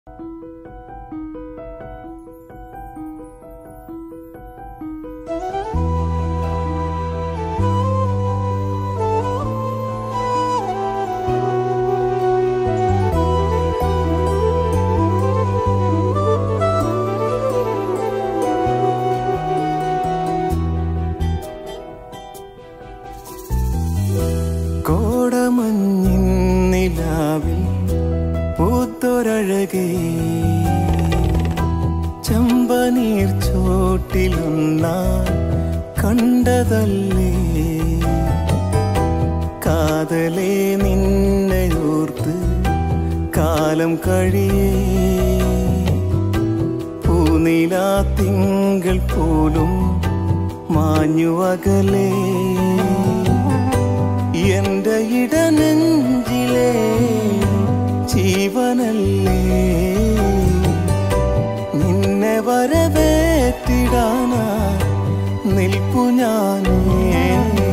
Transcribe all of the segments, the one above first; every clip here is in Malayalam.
കോടമഞ്ഞിൻ നിലാവിൽ പൂത്തൊരഴകേ ചമ്പനീർ ചോട്ടിലൊന്നാ കണ്ടതല്ലേ കാതലേ നിന്നെ ഓർത്ത് കാലം കഴിയേ പൂനിലാ തിങ്കൾ പോലും മാഞ്ഞു അകലേ എന്റെ ഇടനെഞ്ചിലെ ജീവനല്ലേ നിന്നെ വരവേറ്റിടാനാ നിൽപ്പു ഞാനേ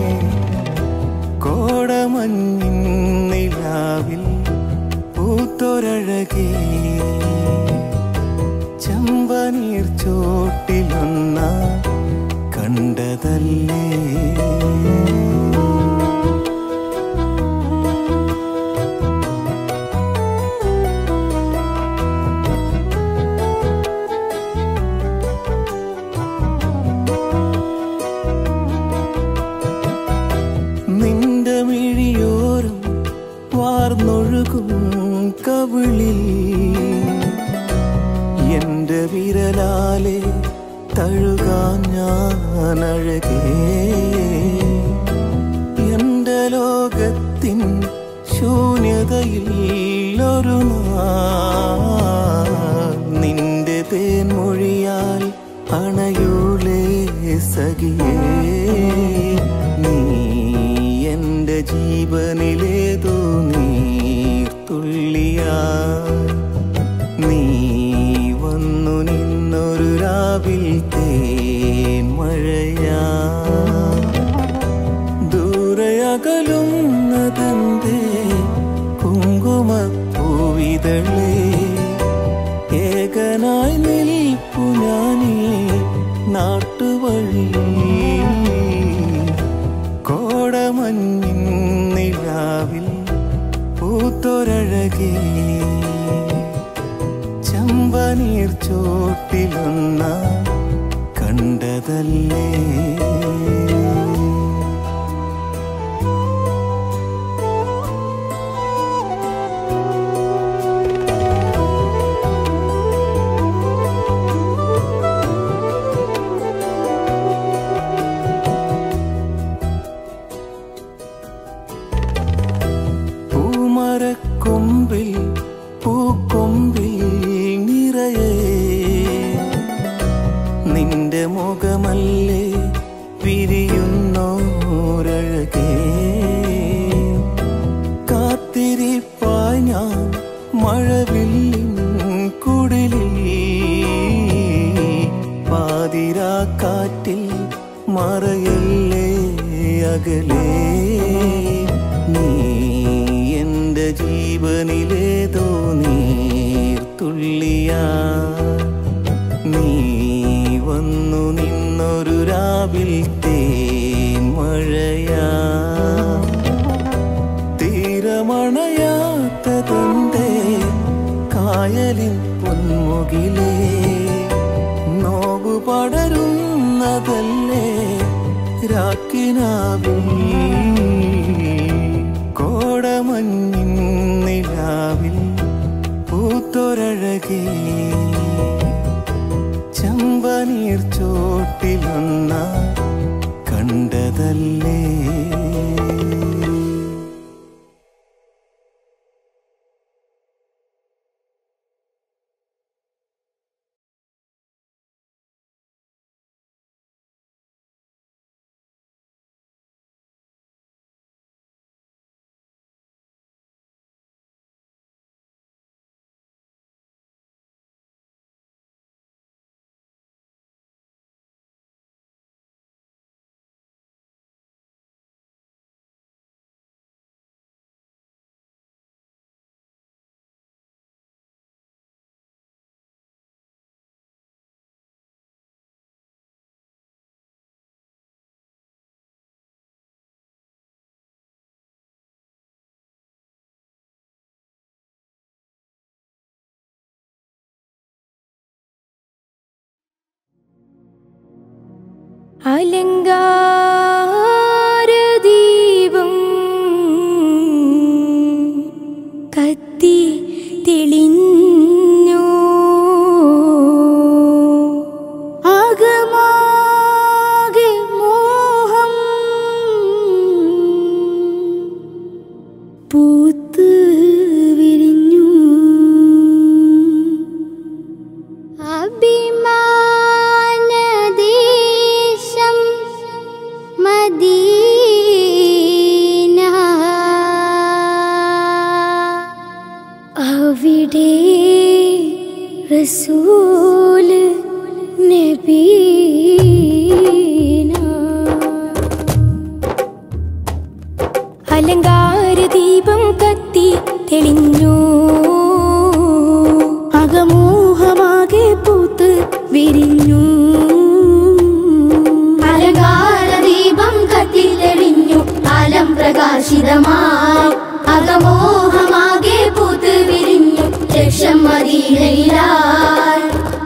കോടമഞ്ഞിൻ നിലാവിൽ പൂത്തൊരഴകേ ചമ്പനീർ ചോട്ടിലൊന്ന കണ്ടതല്ലേ നിന്റെ മിഴിയോരം വാർന്നൊഴുകും കവിളിൽ എന്റെ വിരലാലെ തഴുകാൻ ഞാൻ അഴകേ എന്റെ ലോകത്തിൻ ശൂന്യതയിൽ ഒരു നാൾ നിന്റെ തേൻമൊഴിയാൽ അണയൂലേ സഖിയേ നീ എന്റെ ജീവനിലേതോ നീർത്തുള്ളിയാ നീ വന്നു നിന്നൊരു രാവിൽ തേൻ മഴയാ ദൂരയകലുന്നതെന്തേ കുങ്കുമപ്പൂവിതളേ ഏകനായി നിൽപ്പു ഞാനീ നാട്ടുവഴി കോടമഞ്ഞിൻ നിലാവിൽ പൂത്തൊരഴകേ ചമ്പനീർ ചോട്ടിലൊന്ന കണ്ടതല്ലേ പൂമരക്കൊമ്പിൽ പൂക്കൊമ്പിൽ നിറയെ നിന്റെ മുഖമല്ലേ വിരിയുന്നോരഴകേ കാത്തിരിപ്പായി ഞാൻ മഴവില്ലിൻ കുടിലിൽ പാതിരാക്കാറ്റിൽ മറയല്ലേ അകലേ നീ എന്റെ ജീവനിലേതോ നീർത്തുള്ളിയാ നീ വന്നു നിന്നൊരു രാവിൽ തേൻ മഴയാ തീരമണയാത്തതെന്തേ കായലിൻ പൊന്മുകിലേ നോവു പടരുന്നതല്ലേ രാക്കിനാവിൽ കോടമഞ്ഞിൻ നിലാവിൽ പൂത്തൊരഴകേ ചമ്പനീർ ചോട്ടിലൊന്ന കണ്ടതല്ലേ അലങ്കാരദീപം കത്തി തെളിഞ്ഞു ആകമാകെ മോഹം പൂത്ത് വിരിഞ്ഞു അഭിമാനദേശം മദീന അവിടെ റസൂല് നബീന അലങ്കാര ദീപം കത്തി തെളിഞ്ഞു അകമോഹമാകെ പൂത്ത് വിരിഞ്ഞു അലങ്കാര ദീപം കത്തി തെളിഞ്ഞു കാലം പ്രകാശിതമായി അകമോഹമാകെ പൂത്ത് വിരിഞ്ഞു ലക്ഷം മദീനയിലായി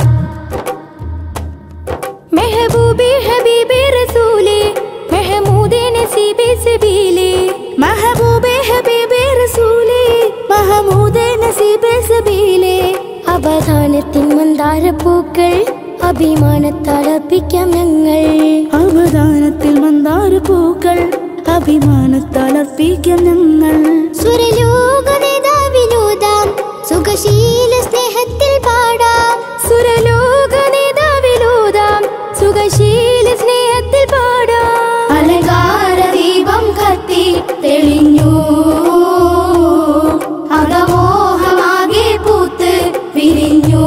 മെഹബൂബി ഹബീബി റസൂലേ മെഹമൂദേ നസീബേ സബീലേ മെഹബൂബേ ഹബീബി റസൂലേ മഹമൂദേ നസീബേ സബീലേ അവധാനത്തിൻ മന്ദാരപ്പൂക്കൾ അഭിമാനത്താൽ അർപ്പിക്കാം ഞങ്ങൾ അവധാനത്തിൽ മന്ദാരപ്പൂക്കൾ അഭിമാനത്താൽ അർപ്പിക്കാം ഞങ്ങൾ സുരലോക നേതാവിലൂതാം സുഖശീല സ്നേഹത്തിൽ പാടാം സുരലോക നേതാവിലൂതാം സുഖശീല സ്നേഹത്തിൽ പാടാം അലങ്കാര ദീപം കത്തി തെളിഞ്ഞു അകമോഹമാകെ പൂത്ത് വിരിഞ്ഞു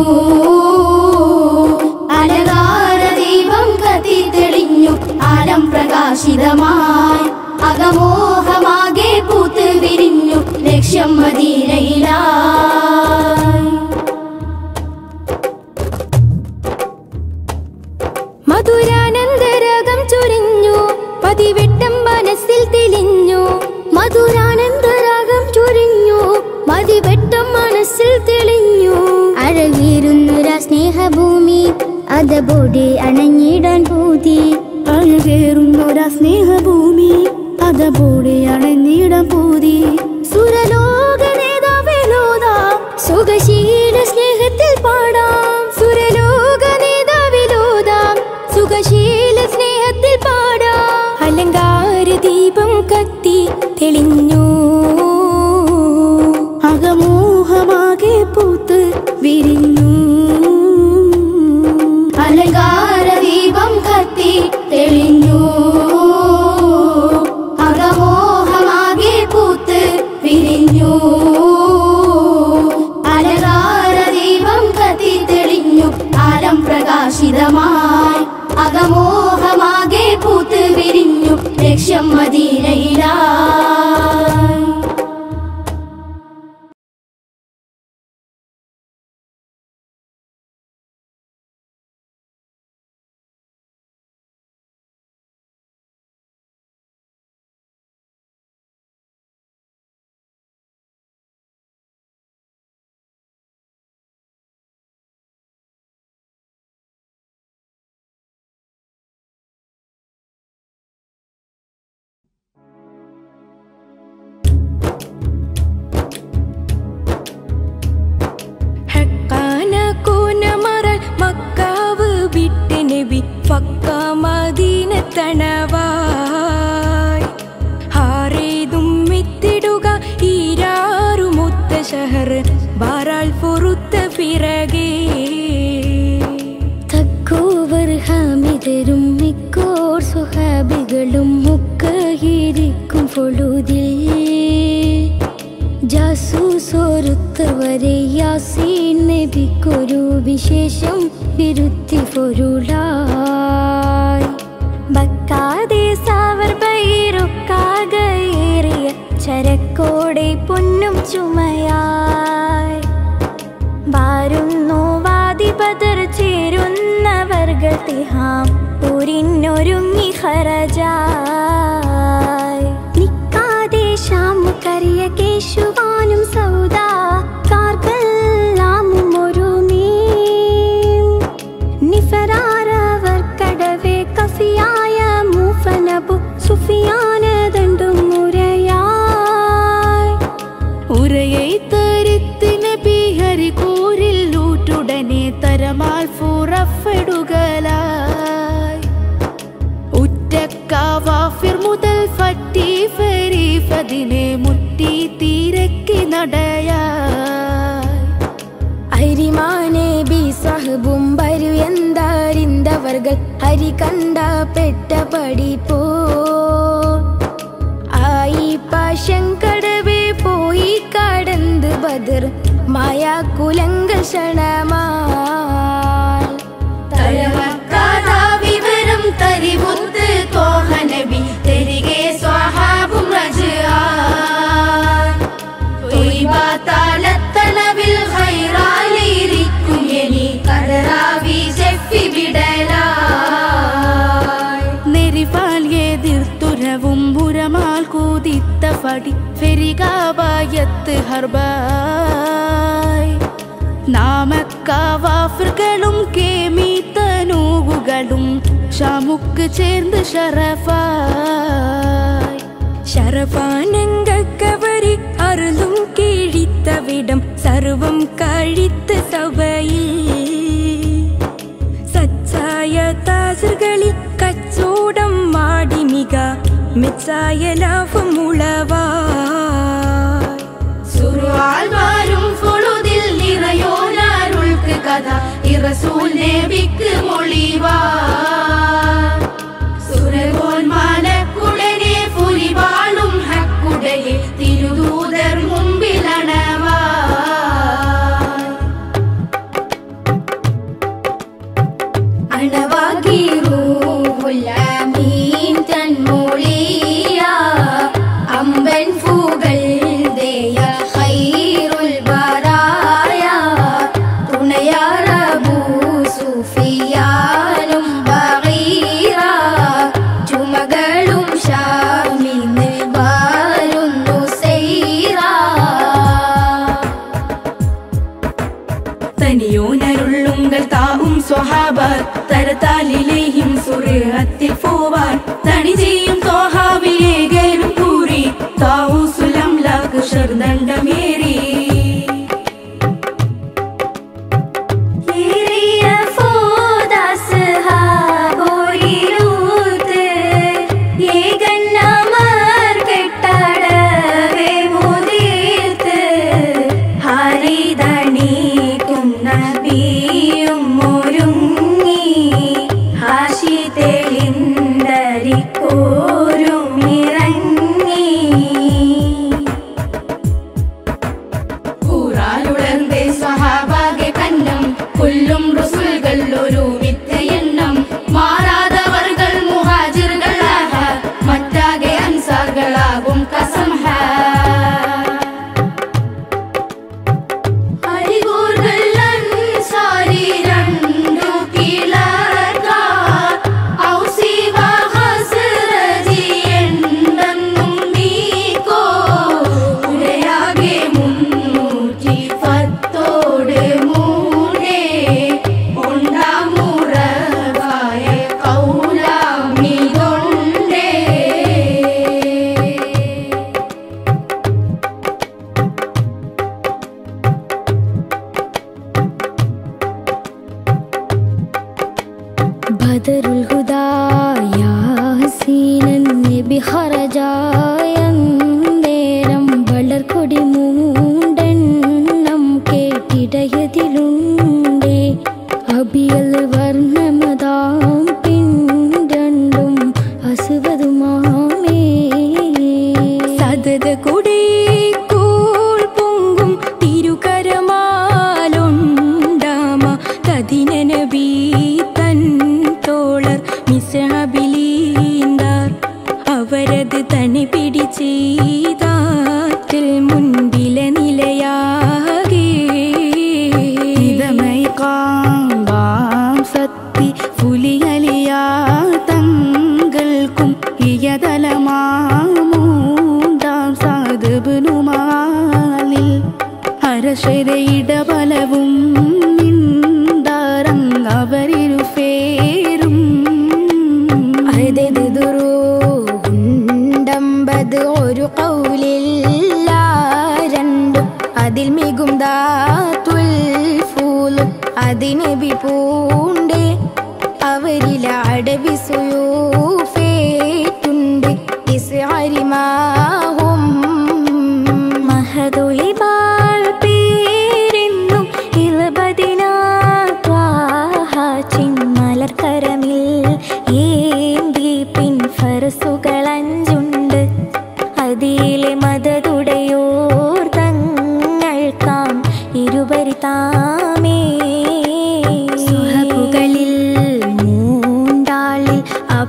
അലങ്കാര ദീപം കത്തി തെളിഞ്ഞു ആലം പ്രകാശിതമായി അകമോഹമാകെ പൂത്ത് വിരിഞ്ഞു ലക്ഷ്യം മദീനയിലായി മധുരാനന്ദരാഗം ചൊരിഞ്ഞു പതിവെട്ടം മനസ്സിൽ തെളിഞ്ഞു മധുരാനന്ദരാഗം ചൊരിഞ്ഞു മതിവെട്ടം മനസ്സിൽ തെളിഞ്ഞു അഴകേറുന്നൊരാ സ്നേഹഭൂമി അതബോടെ അണഞ്ഞിടാൻ പൂതി അഴകേറുന്നൊരാ സ്നേഹഭൂമി അതപോടെ അണഞ്ഞിടം പൂതി സുരലോക നേതാവിലോതാം സുഖശീല സ്നേഹത്തിൽ പാടാം സുരലോക നേതാവിലോതാം സുഖശീല സ്നേഹത്തിൽ പാടാം അലങ്കാര ദീപം കത്തി തെളിഞ്ഞു അകമോഹമാകെ പൂത്ത് വിരിഞ്ഞു അലങ്കാര ദീപം കത്തി തെളിഞ്ഞു അകമോഹമാകെ പൂത്ത് വിരിഞ്ഞു അലങ്കാര ദീപം കത്തി തെളിഞ്ഞു ആലം പ്രകാശിതമായി അകമോഹമാകെ പൂത്ത് വിരിഞ്ഞു ലക്ഷ്യം മദീനയിലായി ഹക്കാന കൂനമറൽ മക്കാവ് വിട്ട് നബി ഫക്ക മദീനത്തണവായി ഹാറേതും വിത്തിടുക ഈരാറുമൊത്ത ഷഹർ ബാറാൾ പൊറുത്ത പിറകേ തക്കോവർ ഹാമിതരും മിക്കോർ സുഹാബികളും മുക്കയിരിക്കും പൊഴുതിൽ ജാസൂസോരുത്തവരെ യാസീൻ നബിക്കൊരു വിശേഷം വിരുത്തി പൊരുളായി ബക്കാതെ സാവർ ബൈറുക്കാകേറിയ ചരക്കോടെ പൊന്നും ചുമയായി വാരുന്നു വാദിപതർ ചേരുന്നവർകൾ തിഹാം ഊരിനൊരുങ്ങി ഹറജായി നിക്കാതെ ഷാമുക്കറിയ കേശുവാനും സൗദ കാർക്കെല്ലാമും ഒരു നിഫറാരവർ കടവേ കഫിയായ മുരമാൽ ഫുറഫിടുകലായി ഉറ്റക്കാവാഫിർ മുതൽ ഫറ്റി ഫരീഫതിനെ മുറ്റി തീരക്കി നടയായി അരിമാനെ ബി സഹബും വരു എന്താരിന്തവർകൾ ഹരി കണ്ട പെട്ട പടിപ്പോ ആയി പാശങ്കടവേ പോയി കടந்து ബദർ മായാ കുലങ്കൾ ക്ഷണമാൽ തഴമക്കാതാ വിവരം തരിവുത്ത് തോഹ നബി തിരികെ സ്വഹാബും റജാൻ തൊയ്ബാത്താലത്തണവിൽ ഹൈറാലിരിക്കും എനി കടറാവി ചെഫി വിടലായി നെരിവാൽ എതിർത്തുരവും മുരമാൽ കൂതിത്ത ഫടി ഫെരികാവായത്ത് ഹർബായ് നാമക്കാവാഫിറുകളും കേമീത്തനൂകുകളും ഷാമുക്ക് ചേർന്ന് ഷറഫായ് ശരപാനങ്കവരി അരുളും കീഴിത്തവിടം സർവം കഴിത്ത് സഭയിൽ സച്ചായ താസറുകളിൽ കച്ചോടം മാടി മിക മെച്ചായ ലാഭമുളവാ സുറുവാൽമാരും ഫുളുതിൽ നിറയോനാരുൾക്ക് കഥ ഇറസൂൽ നബിക്ക് മൊളിവാ സുരകോന്മാനക്കുടനെ പുലിവാളും ഹക്കുടയെ തിരുദൂതർ മുമ്പിലണവാ അണവാകി റൂഹുല്ലമീൻ തൻമൊളിയ അമ്പൻ ഫൂകൾ ദേയ ഖൈറുൽ ബറായ തുണയാറബൂ സുഫിയാനും ബഗീറ ചുമകളും ഷാമിന്ന് വാരുന്നു സൈറാ തനിയോനരുള്ളുങ്കൽ താവും സ്വഹാബർ തരത്താലിലേഹിം സുറത്തിൽ പോവാൻ തണി ചെയ്യും തോഹാവിലേകരും കൂറി താവു സുലം ലാക്ക് ഷർദണ്ഡമേറി ഏറിയ ഫോദാസ് ഹാബോരിലൂത്ത് ഏകന്നമർ കെട്ടടവേ മുതിർത്ത് ഹരിതണീക്കുന്ന ബിയും ഒരുങ്ങി ഹാഷി തെളിന്തരിക്കോരും ഇറങ്ങി കൂറാലുടർന്നേ സ്വഹാബാകെ കന്നം കൊല്ലും റുസുൽകൾ ഒരു വിത്ത് എണ്ണം മാറാതവർകൾ മുഹാജിറുകളാക മറ്റാകെ അൻസാറുകളാകും കസംഹ അരികൂറുകൾ അൻസാരി രണ്ടു കിളർക്കാർ ഔസീവ ഹസ്രജി എണ്ണെന്നും നീക്കോ ഉലയാകെ മുന്നൂറ്റി പത്തോട് മൂന്നേ ഉണ്ടാമുറവായ കൗലാമിതൊണ്ടേ ബദറുൽ ഹുദായാസീനൻ നബി ഹറജായന്തേരം വളർക്കൊടി മൂണ്ടെണ്ണം കേട്ടിടയതിലുണ്ടേ അബിയൽ വർണ്ണമതാം പിണ്ടണ്ടും അസുവതുമാമേ സതത കുടേ കൂൾ പൊങ്കും തിരുകരമാലൊണ്ടാമ കതിനനബീ തൻ തോളർ മിസബിലീന്താർ അവരത് തനി പിടിച്ചീതാറ്റിൽ മുൻപിലെ നിലയാകെ ഇതമൈ കാമ്പാം സത്തി ഫുലിയലി അതിനബി പൂണ്ട് അവരില അടവി സുയൂഫേറ്റുണ്ട് ഇസ്അരിമാഹും മഹദൊളിബാൾ പേരെന്നും ചിന്മലർക്കരമിൽ ഏന്തി പിൻ ഫറസുകളഞ്ചുണ്ട് അതിലെ മതതുടയോർ തങ്ങൾക്കാം ഇരുപരി താമേ സുഹബുകളിൽ മൂണ്ടാളിൽ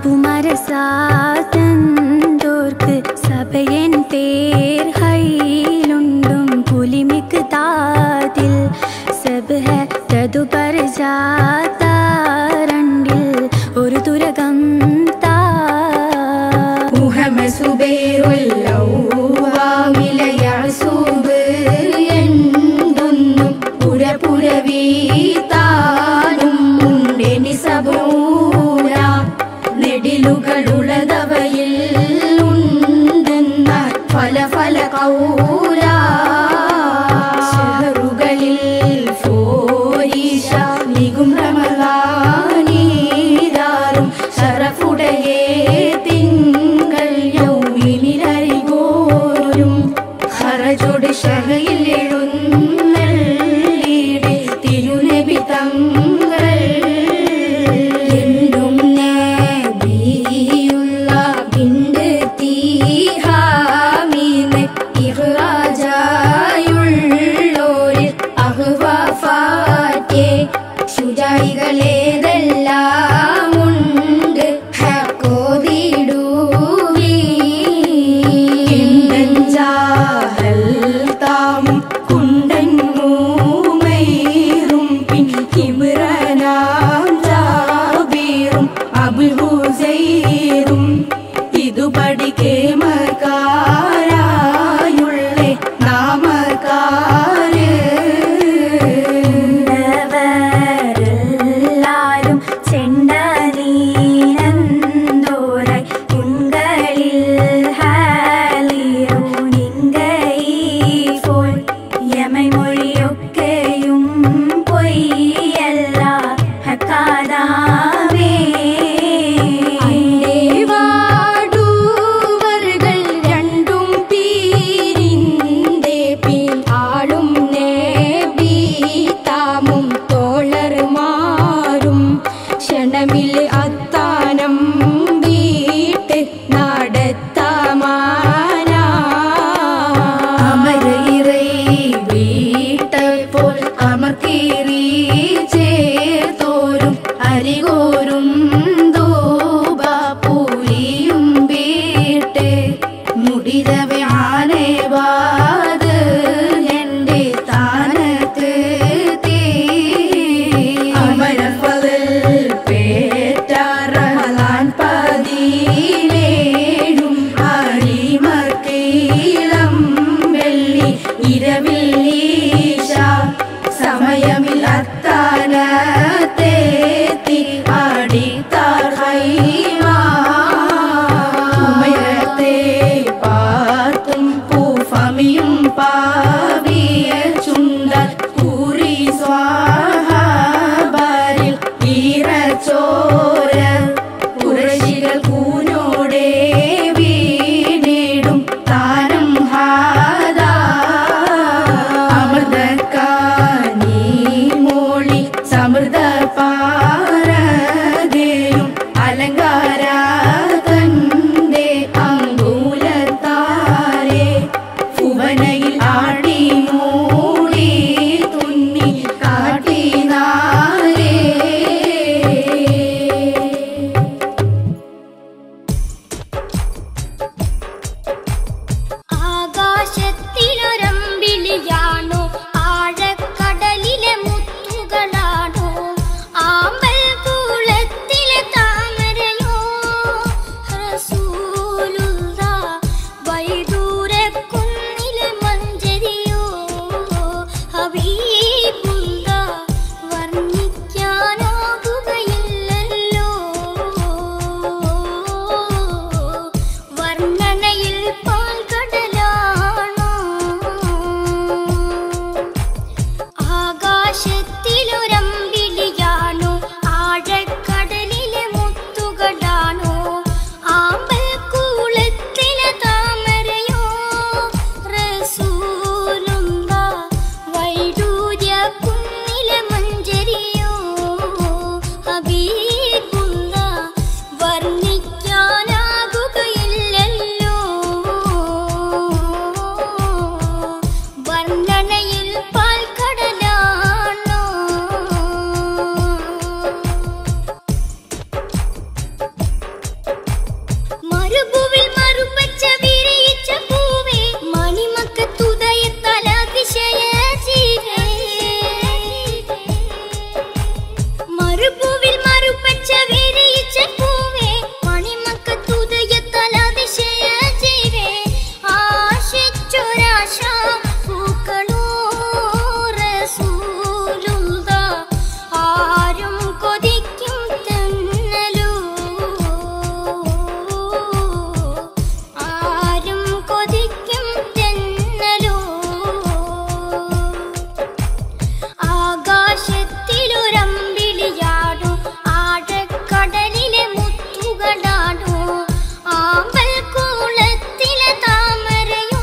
അപുമരസാതന്തോർക്ക് സഭയൻ പേർ ഹൈലുണ്ടും പുലിമിക്ക് താതിൽ സബ്ഹ തതുപർ ജാതാരണ്ടിൽ ഒരു തുരകം താ മുഹമ്മദ് സുബൈറുല്ലൗവാമിലെ യഅസൂബ് എന്തൊന്നും പുരപുരവീതാനും ഉണ്ടെനി സബൂല നെടിലുകളുള്ളതവയിൽ ഉണ്ടെന്ന ഫല ഫല കൗല ഷഹറുകളിൽ ഫോരീഷ മികും റമളാനീരാറും ഷറഫുടയേ തിങ്കൾ യൗമിനിലരികോരും ഹറജോട് ഷഹയിൽ എഴുന്നള്ളീടെ തിരുനബി തങ്ങൾ എന്നും നബിയുള്ള പിണ്ട് തീഹാമീന്ന് ഇഹ്റാജായുള്ളോരിൽ അഹ്വാഫാറ്റേ ശുചായികളേതെല്ലാം ഉണ്ട് ഹക്കോതിടൂവീ താമും കുണ്ടൻ മൂമൈറും പിൻ ഇമ്രാനാം ജാബീറും അബുൽ ഹുസൈറും ഇതു പഠിക്കേമക്കാരായുള്ളേ നാമക്കാര് മറുപൂവിൽ മറുപച്ച വിരിയിച്ച പൂവേ മണിമക്കത്തുദയത്താൽ അതിശയ ജീവേ ആശിച്ചൊരാശ പൂക്കളോ റസൂലുള്ളാ ആരും കൊതിക്കും തന്നലോ ആരും കൊതിക്കും തന്നലോ ആകാശത്തിലൊരമ്പിളിയാടു ആഴക്കടലിലെ മുത്തുകളാടു ആമ്പൽ കൂളത്തിലെ താമരയോ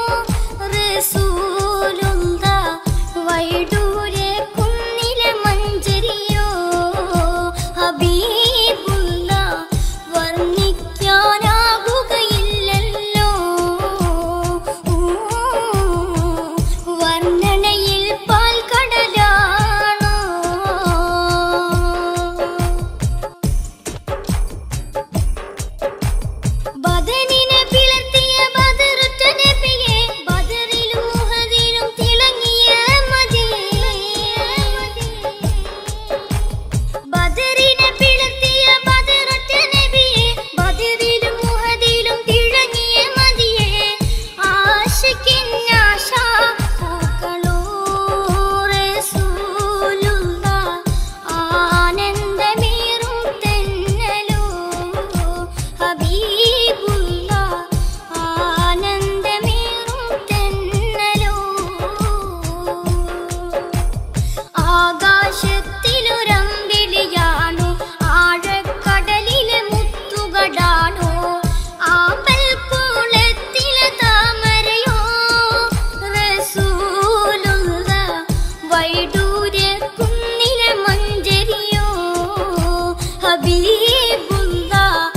റസൂലുള്ള വൈഡൂരെ കുന്നിലെ മഞ്ചരിയോ ഹബീബുള്ള വർണ്ണിക്കാനാകുകയില്ലല്ലോ വർണ്ണനയിൽ പാൽക്കടലാണോ ബദനിനെ പിളർത്തിയ ബദറുറ്റ നബിയെ ബദറിലും മുഹദിലും തിളങ്ങിയ മതിയെ ബദറിനെ പിളർത്തിയ ബദറുറ്റ നബിയെ ബദറിലും മുഹദിലും തിളങ്ങിയ മതിയെ ആശിക്കിൻ ആശ പൂക്കളോ റസൂലുള്ള ആനന്ദമേറും തെന്നലോ ഹബീബുള്ള ആനന്ദമേറും തെന്നലോ ആകാശത്തിലൊരമ്പിളിയാണു ആഴക്കടലിലെ മുത്തുകടാണു ആമ്പൽ കൂളത്തിലെ താമരയോ റസൂലുള്ള വൈഡൂര്യ കുന്നിലെ മഞ്ചരിയോ ഹബീബുള്ള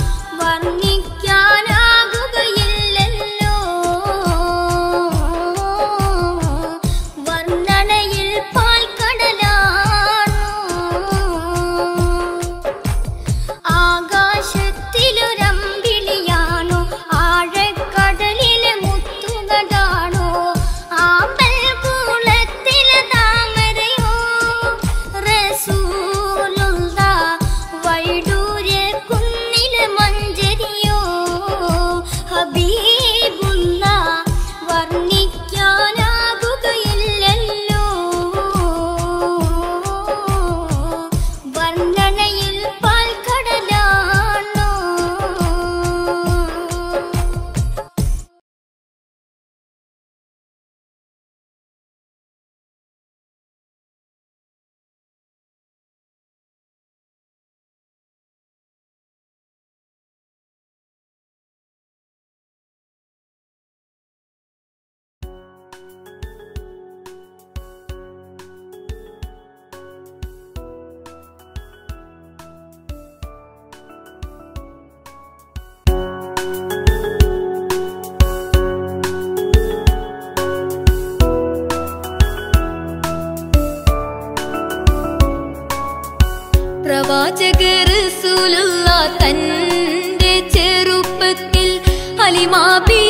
വർണ്ണിക്കാനാകുകയില്ലല്ലോ വർണ്ണനയിൽ പാൽക്കടലാണോ ആകാശത്തിലൊരമ്പിളിയാണു ആഴക്കടലിലെ മുത്തുകടാണോ ആമ്പൽ കൂളത്തിലെ താമരയോ റസൂലുള്ള വൈഡൂര്യ കുന്നിലെ മഞ്ചരിയോ ഹബീബുള്ള വർണ്ണിക്കാനാകുകയില്ലല്ലോ വർണ്ണനയിൽ പാൽക്കടലാണോ പ്രവാചകർ റസൂലുള്ള തന്റെ ചെറുപ്പത്തിൽ ഹലിമാബി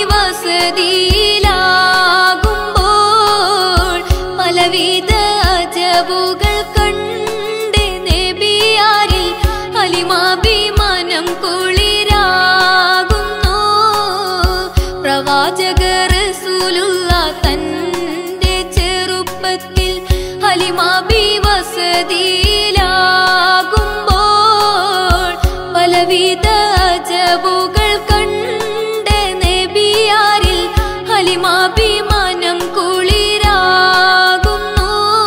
വസതിയിലാകുമ്പോൾ പലവിധ അജബുകൾ കണ്ട് നബിയാരിൽ ഹലിമാബി മനം കുളിരാകുന്നു പ്രവാചകർ റസൂലുള്ള തന്റെ ചെറുപ്പത്തിൽ ഹലിമാബി വസതിയിലാകുമ്പോൾ പലവിധ അജബുകൾ കണ്ട് നബിയാരിൽ ഹലിമാബി മനം കുളിരാകുന്നു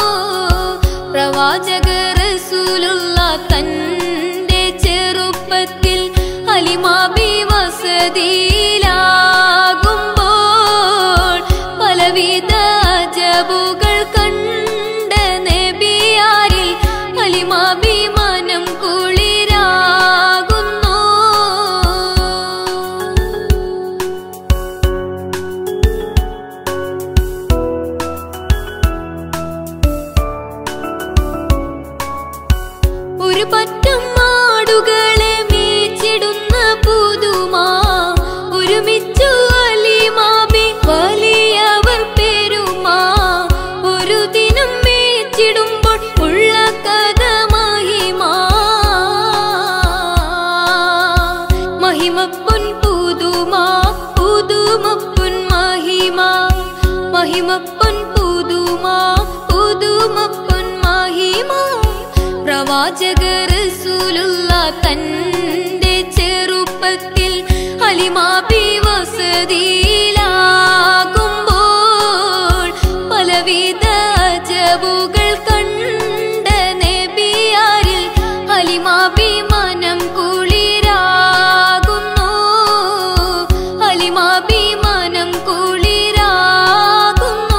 പ്രവാചകർ റസൂലുള്ള തന്റെ ചെറുപ്പത്തിൽ ഹലിമാബി വസതിയിലാകുമ്പോൾ പലവിധ അജബുകൾ കണ്ട് നബിയാരിൽ ഹലിമാബി മനം കുളിരാകുന്നു ഒരു പറ്റം മാടുകളെ മേച്ചിടുന്ന പുതുമാ ഒരുമിച്ചു അലിമാബി വലിയവർ പെരുമാ ഒരു ദിനം മേച്ചിടുമ്പോൾ ഉള്ള കഥ മഹിമാ മഹിമപ്പൊൻ പുതുമാ പുതുമപ്പൊൻ മഹിമ പ്രവാചക റസൂലുള്ള തന്റെ ചെറുപ്പത്തിൽ ഹലിമാബി വസതിയിലാകുമ്പോൾ പലവിധ അജബുകൾ കണ്ട നബിയാരിൽ ഹലിമാബി മനം കുളിരാകുന്നു ഹലിമാബി മനം കുളിരാകുന്നു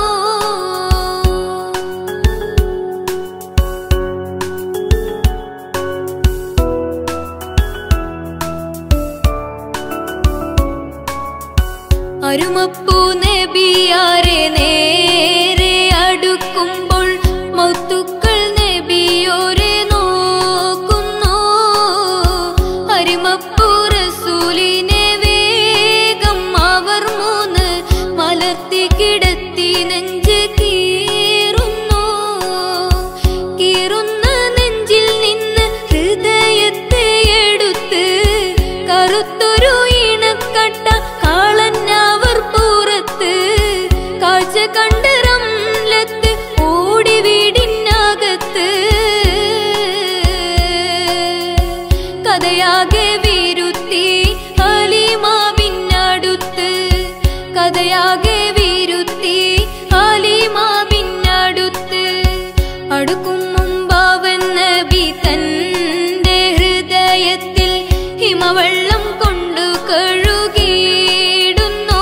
അരുമപ്പൂ നബിയാരെ നേരെ അടുക്കുമ്പോൾ മൗത്തുക്കൾ നബിയോരെ നോക്കുന്നു അരുമപ്പൂ റസൂലിനെ വേഗം അവർ മൂന്ന് മലർത്തി കിടത്തി നെഞ്ച് കീറുന്നു കീറുന്ന നെഞ്ചിൽ നിന്ന് ഹൃദയത്തെ എടുത്ത് കറുത്തൊരു ഇണക്കട്ട കാളന്നവർ പുറത്ത് കാഴ്ച കണ്ട് റംലത്ത് ഓടി വീടിനകത്ത് കഥയാകെ വിരുത്തി ഹലിമാവിനടുത്ത് കഥയാകെ വിരുത്തി ഹലിമാവിനടുത്ത് അടുക്കും മുമ്പാവൻ നബി തന്റെ ഹൃദയത്തിൽ ഹിമവെള്ളം കൊണ്ടു കഴുകിയിടുന്നു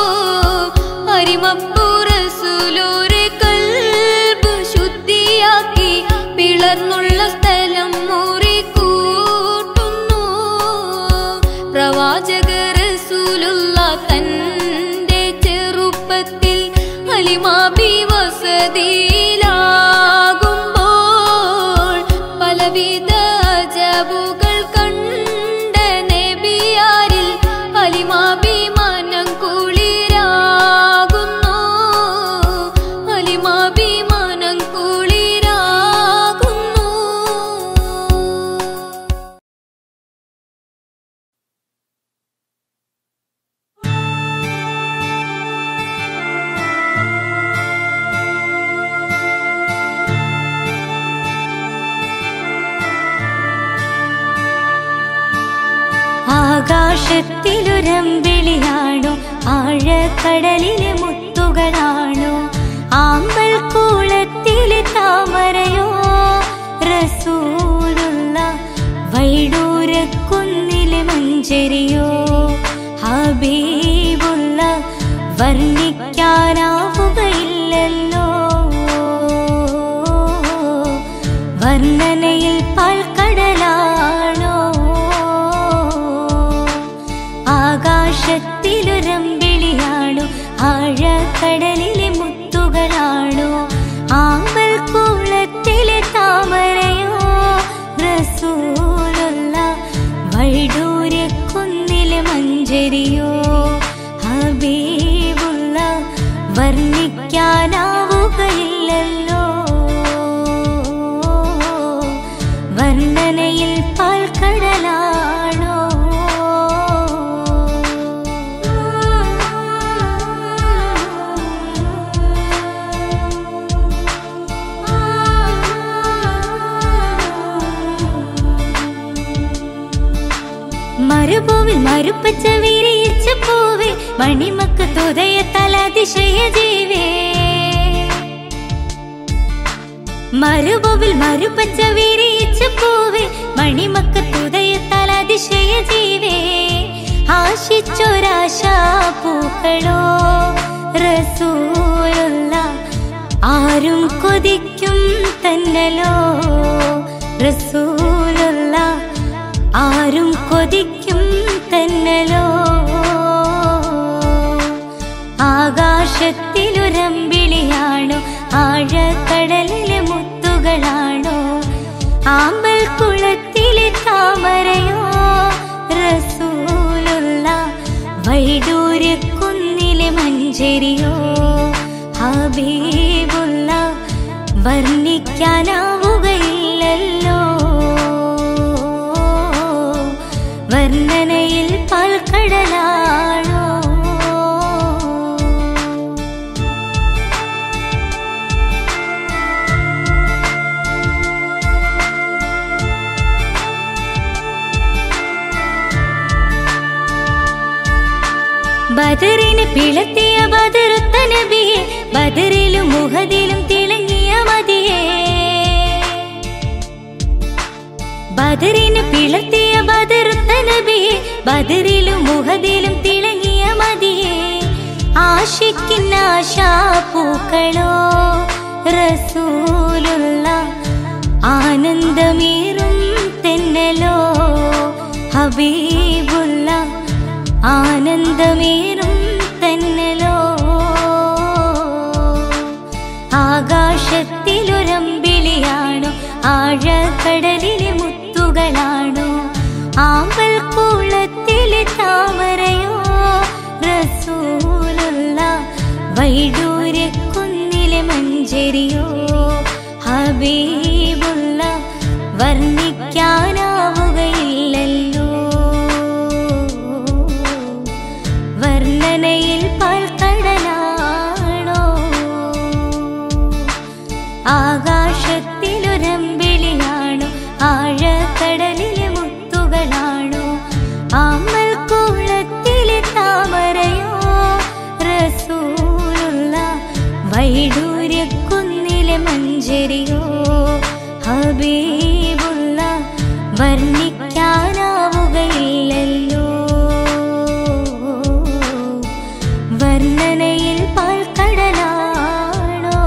അരിമപ്പുറസുലോരെ കൽബ് ശുദ്ധിയാക്കി പിളർന്നുള്ള സ്ഥലം മുറി കൂട്ടുന്നു പ്രവാചക റസൂലുള്ള തന്റെ ചെറുപ്പത്തിൽ അലിമാബി വസതിയിലാകുമ്പോൾ പലവിധ അജബുകൾ കണ്ട നബിയാരിൽ അലിമാബി മനം കുളിരാകുന്നു അലിമാബി മനം കുളിരാകുന്നു ആകാശത്തിലുരമ്പിളിയാണോ ആഴക്കടലിലെ മുത്തുകളാണോ ആമ്പൽ കൂളത്തിലെ താമരയോ റസൂലുള്ള വൈഡൂരക്കുന്നിലെ മഞ്ചരിയോ ഹബീബുള്ള വർണ്ണിക്കാനാവുകയില്ലല്ലോ വർണ്ണനയിൽ പാൽക്കടലാണോ ആകാശത്തിലുരമ്പിളിയാണോ ആഴക്കടലിലെ മുത്തുകളാണോ ആമ്പൽ കൂളത്തിലെ താമരയോ റസൂലുള്ള വൈഡൂര്യക്കുന്നിലെ മഞ്ചരിയോ ഹബീബുള്ള വർണ്ണിക്കാനാവുകയില്ലല്ലോ വർണ്ണനയിൽ പാൽക്കടലാണോ മരുഭൂവിൽ മരുപ്പച്ച വിരിയിച്ച പൂവേ മണിമക്ക് തുതയ തലതിശയ ജീവേ മരുഭൂവിൽ മരുപ്പച്ച വിരിയിച്ച പൂവേ മണിമക്ക് തുതയ തലതിശയ ജീവേ ആശിച്ചൊരാശാ പൂക്കളോ റസൂലുള്ള ആരും കൊതിക്കും തന്നലോ റസൂലുള്ള ആരും കൊതിക്കും തന്നലോ ആകാശത്തിലുരമ്പിളിയാണോ ആഴക്കടലിലെ മുത്തുകളാണോ ആമ്പൽ കുളത്തിലെ താമരയോ റസൂലുള്ള വൈഡൂര്യക്കുന്നിലെ മഞ്ചരിയോ ഹബീബുള്ള വർണ്ണിക്കാനാവുകയില്ലല്ലോ വർണ്ണനയിൽ പാൽക്കടലാണോ ബദറിന് പിളത്തിയ ബദറുത്ത നബിയെ ബദറിലും മുഹദിലും തിളങ്ങിയ മതിയേ ബദറിന് പിളർത്തിയ ബദറുത്ത നബിയെ ബദറിലും മുഹദിലും തിളങ്ങിയ മതിയെ ആശിക്കുന്ന ആശാപൂക്കളോ റസൂലുള്ള ആനന്ദമേറും തെന്നലോ ഹബീബുള്ള ആനന്ദമേറും തെന്നലോ ആകാശത്തിലൊരമ്പിളിയാണോ ആഴക്കടലിലെ മുത്തുകളാണോ ആമ്പൽ കുളത്തിലെ താമരയോ റസൂലുള്ള വൈഡൂര്യ കുന്നിലെ മഞ്ചരിയോ ഹബീബുള്ള വർണ്ണിക്കാനാവുകയില്ലല്ലോ വർണ്ണനയിൽ പാൽക്കടലാണോ ആകാശത്തിലൊരമ്പിളിയാണോ ആഴക്കടലിലെ മുത്തുകളാണോ ആമ്പൽ കുളത്തിലെ താമരയോ റസൂലുള്ള വൈഡൂര്യ കുന്നിലെ മഞ്ചരിയോ ഹബീബുള്ള വർണ്ണിക്കാനാവുകയില്ലല്ലോ വർണ്ണനയിൽ പാൽക്കടലാണോ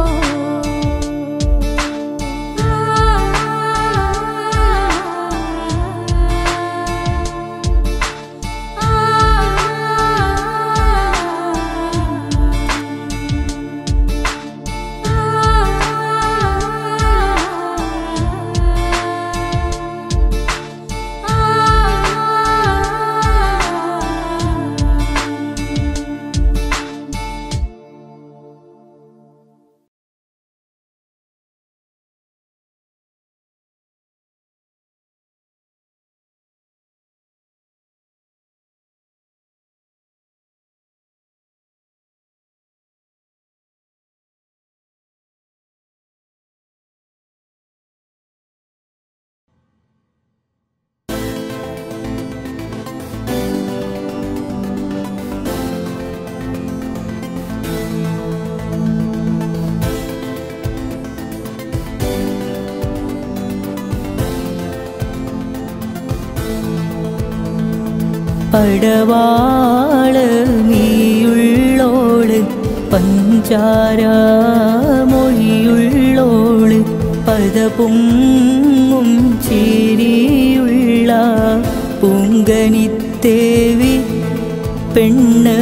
പടവാള് നീയുള്ളോള് പഞ്ചാര മൊഴിയുള്ളോള് പദപൊങ്ങും ചിരിയുള്ള പൂങ്കനിത്തേവി പെണ്ണ്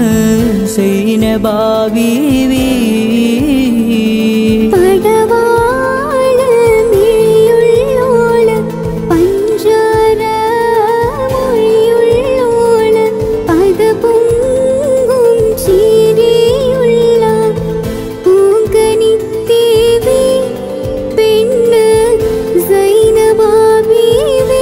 സൈനബാവീവി പടവാള് നീയുള്ളോള് പഞ്ചാര മൊഴിയുള്ളോള് പദപൊങ്കും ചിരിയുള്ള പൂങ്കനിത്തേവി പെണ്ണ് സൈനബാബീവി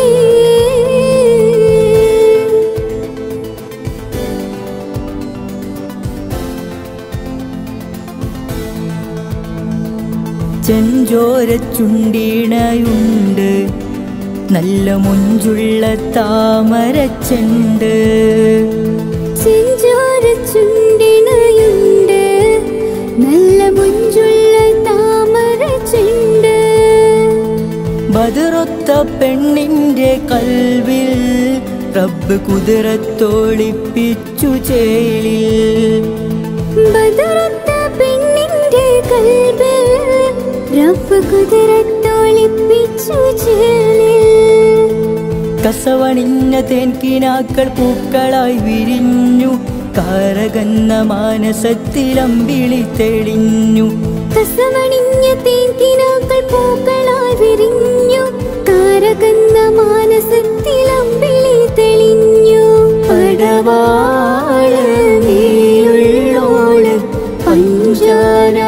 ചെഞ്ചോര ചുണ്ടിണയുണ്ട് നല്ല മുഞ്ചുള്ള താമരച്ചെണ്ട് ചെഞ്ചോര ചുണ്ടിണയുണ്ട് നല്ല മുഞ്ചുള്ള താമര ചെണ്ട് ബതിറൊത്ത പെണ്ണിന്റെ കൽവിൽ റബ്ബ് കുതിരത്തോളിപ്പിച്ചു ചേലിൽ ബദറത്ത പെണ്ണിന്റെ കൽബിൽ റബ്ബ് കുതിരത്തോളിപ്പിച്ചു ചേലിൽ കസവണിഞ്ഞ തേൻകിനാക്കൾ പൂക്കളായി വിരിഞ്ഞു കാരകന്ന മാനസത്തിലമ്പിളി തെളിഞ്ഞു കസവണിഞ്ഞ തേക്കിനാക്കൾ പൂക്കളായി വിരിഞ്ഞു കാരകന്ന മാനസത്തിൽ അമ്പിളി തെളിഞ്ഞു പടവാള് നീയുള്ളോള് പഞ്ചാര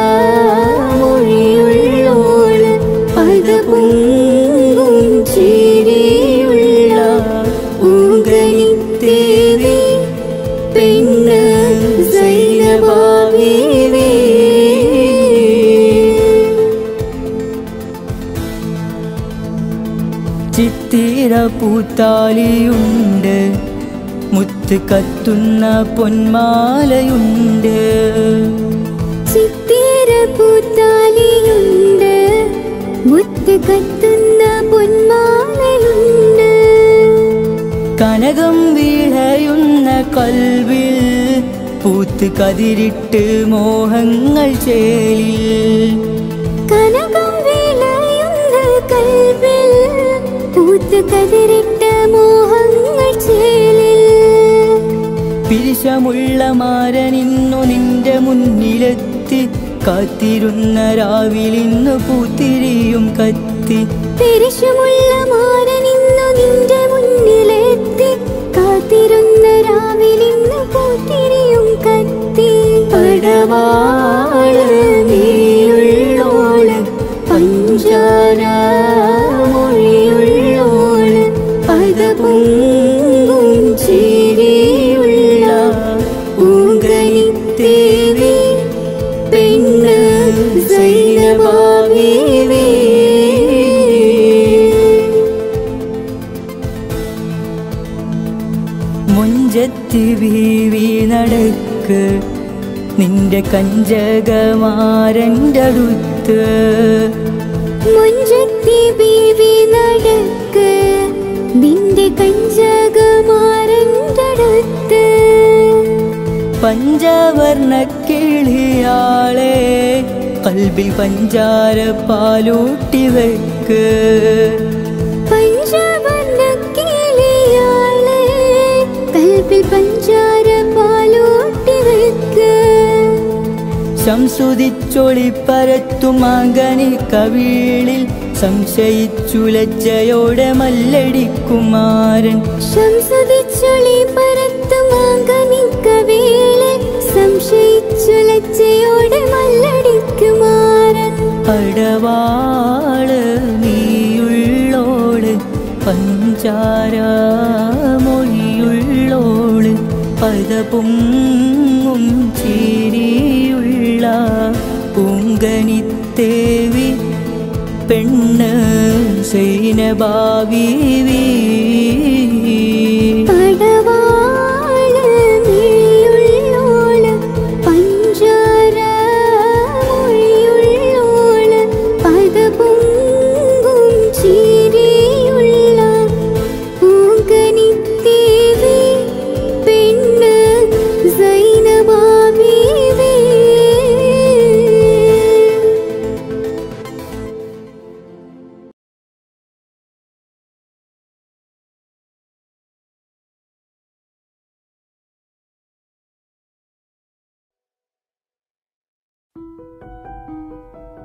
മൊഴിയുള്ളോള് പദപൊങ്കും ചിരിയുള്ള പൂങ്കനിത്തേവി പെണ്ണ് സൈനബാവീവി ചിത്തിര പൂത്താലിയുണ്ട് മുത്ത് കത്തുന്ന പൊന്മാലയുണ്ട് ചിത്തിര പൂത്താലിയുണ്ട് മുത്ത് കത്തുന്ന പൊന്മാലയുണ്ട് കനകം വീഴയുന്ന കൽവിൽ പൂത്ത് കതിരിട്ട് മോഹങ്ങൾ ചേലിൽ കനകം വിളയുന്ന കൽവിൽ പൂത്ത് കതിരിട്ട മോഹങ്ങൾ ചേലിൽ പിരിശമുള്ള മാരനിന്നു നിന്റെ മുന്നിലെത്തി കാത്തിരുന്ന രാവിലിന്നു പൂത്തിരിയും കത്തി പെരിശമുള്ള മാരനിന്നു നിന്റെ മുന്നിലെത്തി കാത്തിരുന്ന രാവിലിന്ന് പൂത്തിരിയും കത്തി പടവാള് നീയുള്ളോള് പഞ്ചാര മൊഴിയുള്ളോള് പദപൊങ്കും ചിരിയുള്ള പൂങ്കനിത്തേവി പെണ്ണ് സൈനഭാവി മുഞ്ചത്തി ബീവി നടക്ക് നിന്റെ കഞ്ചകമാരൻ്റെ അടുത്ത് മുഞ്ചത്തി ബീവി നടക്ക് നിന്റെ കഞ്ചകമാരൻ്റെ അടുത്ത് പഞ്ചവർണ്ണ കിളിയാളെ കൽബിൽ പഞ്ചാര പാലൂട്ടി വെക്ക് പഞ്ചവർണ്ണ കിളിയാളെ കൽപ്പിൽ പഞ്ചാര പാലൂട്ടി വെക്ക് സംസുതിച്ചൊളി പരത്തും മകനി കവിളിൽ സംശയിച്ചു ലജ്ജയോടെ മല്ലടിക്കുമാരൻ ശംസുതിച്ചൊളി പരത്തുമാകനിക്കവേളെ സംശയിച്ചു ലജ്ജയോടെ മല്ലടിക്കുമാരൻ അടവാള് നീയുള്ളോള് പഞ്ചാര മൊഴിയുള്ളോള് പദപൊങ്ങും ചിരിയുള്ള പൂങ്കനിത്തേവി പെണ്ണ് സൈനഭാവി